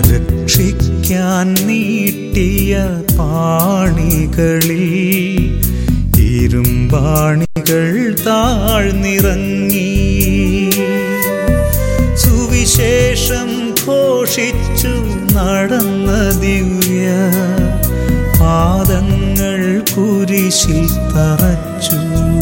രക്ഷിക്കാൻ നീട്ടിയ പാണികളിൽ ഇരുമ്പാണികൾ താഴ്ന്നിറങ്ങി സുവിശേഷം ഘോഷിച്ചു നടന്ന ദിവ്യ പാദങ്ങൾ കുരിശിൽ തറച്ചു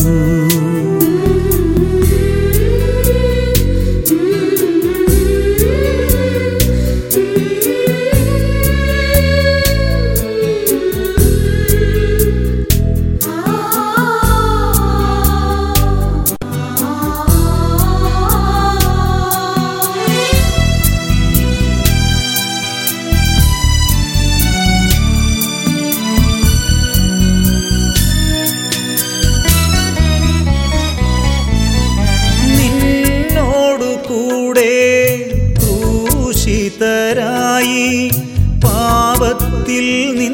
നിന്നോടു കൂടെ ക്രൂശിതരായി പാപത്തിൽ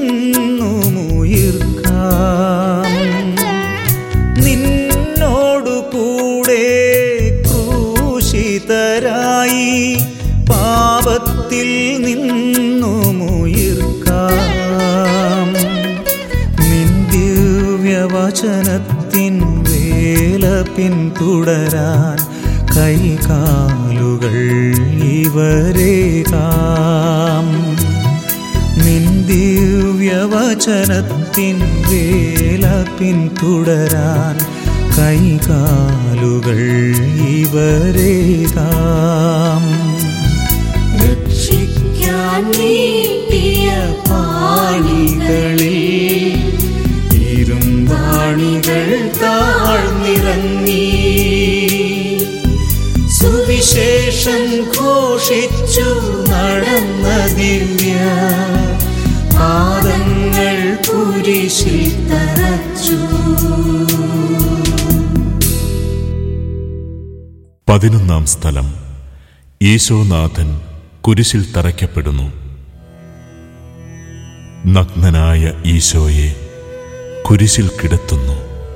നിന്നുമുയിർക്കാം നിന്നോടു കൂടെ ക്രൂശിതരായി പാപത്തിൽ നിന്നുമുയിർക്കാം നിൻ ദിവ്യവചനത്തിൻ വേല പിന്തുടരാൻ കൈകാലുകൾ ഇവരേകാം നിൻ ദിവ്യവചനത്തിൻ വേല പിന്തുടരാൻ കൈകാലുകൾ ഇവരേകാം രക്ഷിക്കാൻ നീട്ടിയ പാണികളിൽ ഇരുമ്പാണികൾ താഴ്ന്നിറങ്ങി സുവിശേഷം ഘോഷിച്ചു നടന്ന ദിവ്യ പാദങ്ങൾ കുരിശിൽ തറച്ചു പതിനൊന്നാം സ്ഥലം ഈശോനാഥൻ കുരിശിൽ തറയ്ക്കപ്പെടുന്നു നഗ്നനായ ഈശോയെ കുരിശിൽ കിടത്തുന്നു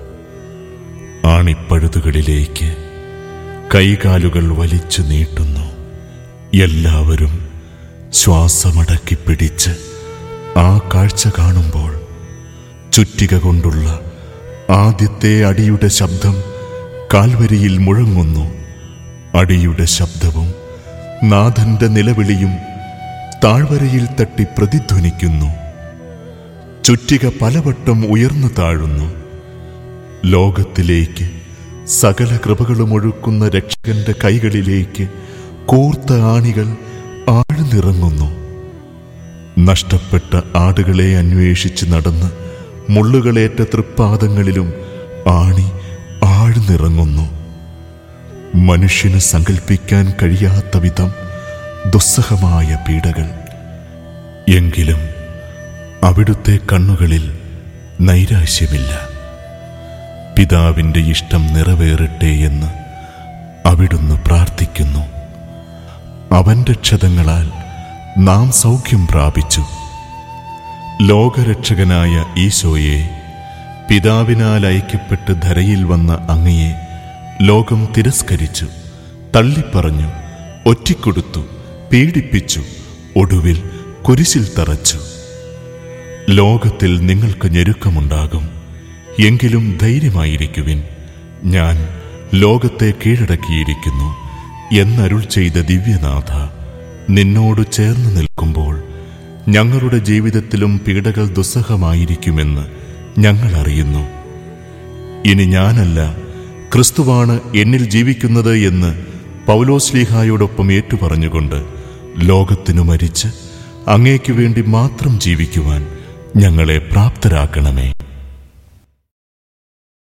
ആണിപ്പഴുതുകളിലേക്ക് കൈകാലുകൾ വലിച്ചു നീട്ടുന്നു എല്ലാവരും ശ്വാസമടക്കി പിടിച്ച് ആ കാഴ്ച കാണുമ്പോൾ ചുറ്റിക കൊണ്ടുള്ള ആദ്യത്തെ അടിയുടെ ശബ്ദം കാൽവരിയിൽ മുഴങ്ങുന്നു അടിയുടെ ശബ്ദവും നാഥന്റെ നിലവിളിയും താഴ്വരയിൽ തട്ടി പ്രതിധ്വനിക്കുന്നു ചുറ്റിക പലവട്ടം ഉയർന്നു താഴുന്നു ലോകത്തിലേക്ക് സകല കൃപകളും ഒഴുക്കുന്ന രക്ഷകന്റെ കൈകളിലേക്ക് കൂർത്ത ആണികൾ ആഴ്ന്നിറങ്ങുന്നു നഷ്ടപ്പെട്ട ആടുകളെ അന്വേഷിച്ച് നടന്ന് മുള്ളുകളേറ്റ തൃപ്പാദങ്ങളിലും ആണി ആഴ്ന്നിറങ്ങുന്നു മനുഷ്യന് സങ്കല്പിക്കാൻ കഴിയാത്ത വിധം ദുസ്സഹമായ പീഡകൾ എങ്കിലും അവിടുത്തെ കണ്ണുകളിൽ നൈരാശ്യമില്ല പിതാവിൻ്റെ ഇഷ്ടം നിറവേറട്ടെ എന്ന് അവിടുന്ന് പ്രാർത്ഥിക്കുന്നു അവന്റെ ക്ഷതങ്ങളാൽ നാം സൗഖ്യം പ്രാപിച്ചു ലോകരക്ഷകനായ ഈശോയെ പിതാവിനാൽ ഐക്യപ്പെട്ട് ധരയിൽ വന്ന അങ്ങയെ ലോകം തിരസ്കരിച്ചു തള്ളിപ്പറഞ്ഞു ഒറ്റിക്കൊടുത്തു പീഡിപ്പിച്ചു ഒടുവിൽ കുരിശിൽ തറച്ചു ലോകത്തിൽ നിങ്ങൾക്ക് ഞെരുക്കമുണ്ടാകും എങ്കിലും ധൈര്യമായിരിക്കുവിൻ ഞാൻ ലോകത്തെ കീഴടക്കിയിരിക്കുന്നു എന്നരുൾ ചെയ്ത ദിവ്യനാഥ നിന്നോട് ചേർന്ന് നിൽക്കുമ്പോൾ ഞങ്ങളുടെ ജീവിതത്തിലും പീഡകൾ ദുസ്സഹമായിരിക്കുമെന്ന് ഞങ്ങൾ അറിയുന്നു ഇനി ഞാനല്ല ക്രിസ്തുവാണ് എന്നിൽ ജീവിക്കുന്നത് എന്ന് പൗലോസ്ലീഹായോടൊപ്പം ഏറ്റുപറഞ്ഞുകൊണ്ട് ലോകത്തിനു മരിച്ച് അങ്ങേക്കു വേണ്ടി മാത്രം ജീവിക്കുവാൻ ഞങ്ങളെ പ്രാപ്തരാക്കണമേ